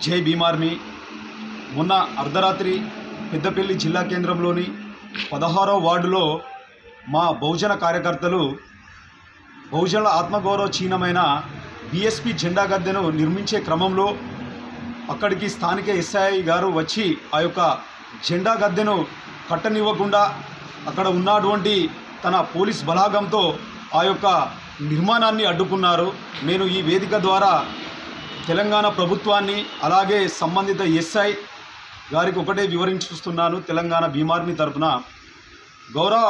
జై భీమార్మీ మొన్న అర్ధరాత్రి పెద్దపల్లి జిల్లా కేంద్రంలోని పదహారో వార్డులో మా బహుజన కార్యకర్తలు బహుజనుల ఆత్మగౌరవ చిహ్నమైన బీఎస్పీ జెండా గద్దెను నిర్మించే క్రమంలో అక్కడికి స్థానిక ఎస్ఐ గారు వచ్చి ఆ యొక్క జెండా గద్దెను కట్టనివ్వకుండా అక్కడ ఉన్నటువంటి తన పోలీస్ బలాగంతో ఆ యొక్క నిర్మాణాన్ని అడ్డుకున్నారు నేను ఈ వేదిక ద్వారా తెలంగాణ ప్రభుత్వాన్ని అలాగే సంబంధిత ఎస్ఐ గారికి ఒకటే వివరించుస్తున్నాను తెలంగాణ భీమార్మీ తరపున గౌరవ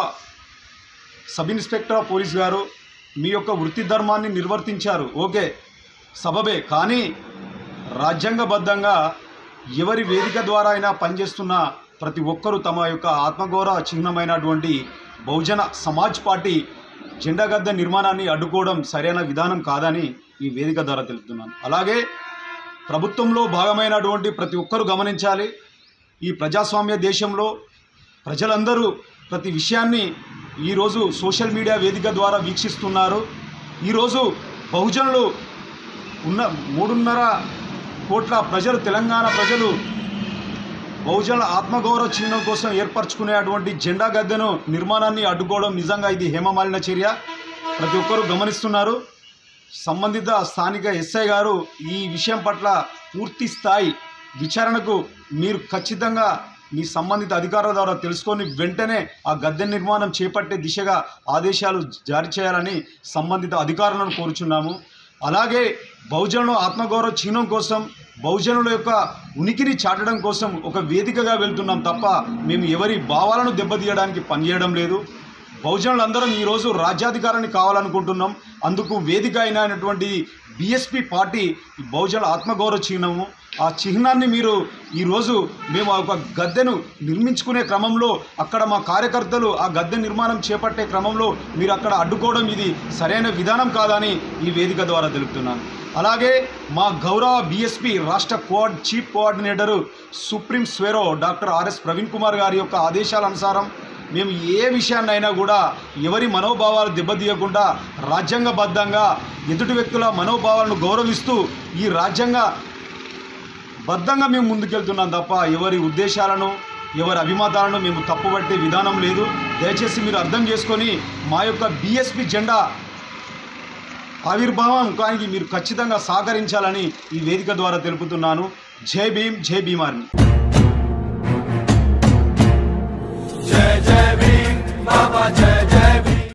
సబ్ ఇన్స్పెక్టర్ ఆఫ్ పోలీస్ గారు మీ యొక్క వృత్తి ధర్మాన్ని నిర్వర్తించారు ఓకే సబబే కానీ రాజ్యాంగబద్ధంగా ఎవరి వేదిక ద్వారా అయినా పనిచేస్తున్న ప్రతి ఒక్కరూ తమ యొక్క ఆత్మగౌరవ చిహ్నమైనటువంటి బహుజన సమాజ్ పార్టీ జెండా గద్దె నిర్మాణాన్ని అడ్డుకోవడం సరైన విధానం కాదని ఈ వేదిక ద్వారా తెలుపుతున్నాను అలాగే ప్రభుత్వంలో భాగమైనటువంటి ప్రతి ఒక్కరూ గమనించాలి ఈ ప్రజాస్వామ్య దేశంలో ప్రజలందరూ ప్రతి విషయాన్ని ఈరోజు సోషల్ మీడియా వేదిక ద్వారా వీక్షిస్తున్నారు ఈరోజు బహుజనులు ఉన్న మూడున్నర కోట్ల ప్రజలు తెలంగాణ ప్రజలు బహుజనుల ఆత్మగౌరవ చిహ్నం కోసం ఏర్పరచుకునేటువంటి జెండా గద్దెను నిర్మాణాన్ని అడ్డుకోవడం నిజంగా ఇది హేమమాలిన చర్య ప్రతి ఒక్కరూ గమనిస్తున్నారు సంబంధిత స్థానిక ఎస్ఐ గారు ఈ విషయం పట్ల పూర్తి స్థాయి విచారణకు మీరు ఖచ్చితంగా మీ సంబంధిత అధికారుల ద్వారా తెలుసుకొని వెంటనే ఆ గద్దె నిర్మాణం చేపట్టే దిశగా ఆదేశాలు జారీ చేయాలని సంబంధిత అధికారులను కోరుచున్నాము అలాగే బహుజనుల ఆత్మగౌరవ చిహ్నం కోసం బహుజనుల యొక్క ఉనికిని చాటడం కోసం ఒక వేదికగా వెళ్తున్నాం తప్ప మేము ఎవరి భావాలను దెబ్బతీయడానికి పనిచేయడం లేదు బహుజనులందరం ఈరోజు రాజ్యాధికారాన్ని కావాలనుకుంటున్నాం అందుకు వేదిక అయినటువంటి బీఎస్పీ పార్టీ ఈ బహుజన ఆత్మగౌరవ చిహ్నము ఆ చిహ్నాన్ని మీరు ఈరోజు మేము ఆ ఒక గద్దెను నిర్మించుకునే క్రమంలో అక్కడ మా కార్యకర్తలు ఆ గద్దె నిర్మాణం చేపట్టే క్రమంలో మీరు అక్కడ అడ్డుకోవడం ఇది సరైన విధానం కాదని ఈ వేదిక ద్వారా తెలుపుతున్నాను అలాగే మా గౌరవ బీఎస్పీ రాష్ట్ర కోఆర్డ్ chief coordinator supreme Swaero doctor RS Praveen Kumar గారి యొక్క ఆదేశాల అనుసారం మేము ఏ విషయాన్నైనా కూడా ఎవరి మనోభావాలు దెబ్బతీయకుండా రాజ్యాంగబద్ధంగా ఎదుటి వ్యక్తుల మనోభావాలను గౌరవిస్తూ ఈ రాజ్యాంగ బద్ధంగా మేము ముందుకెళ్తున్నాం తప్ప ఎవరి ఉద్దేశాలను ఎవరి అభిమతాలను మేము తప్పుపట్టే విధానం లేదు దయచేసి మీరు అర్థం చేసుకొని మా యొక్క బీఎస్పీ జెండా ఆవిర్భావం కానీ మీరు ఖచ్చితంగా సహకరించాలని ఈ వేదిక ద్వారా తెలుపుతున్నాను జై భీమ్ జై భీమార్ని जय जय भीम बाबा जय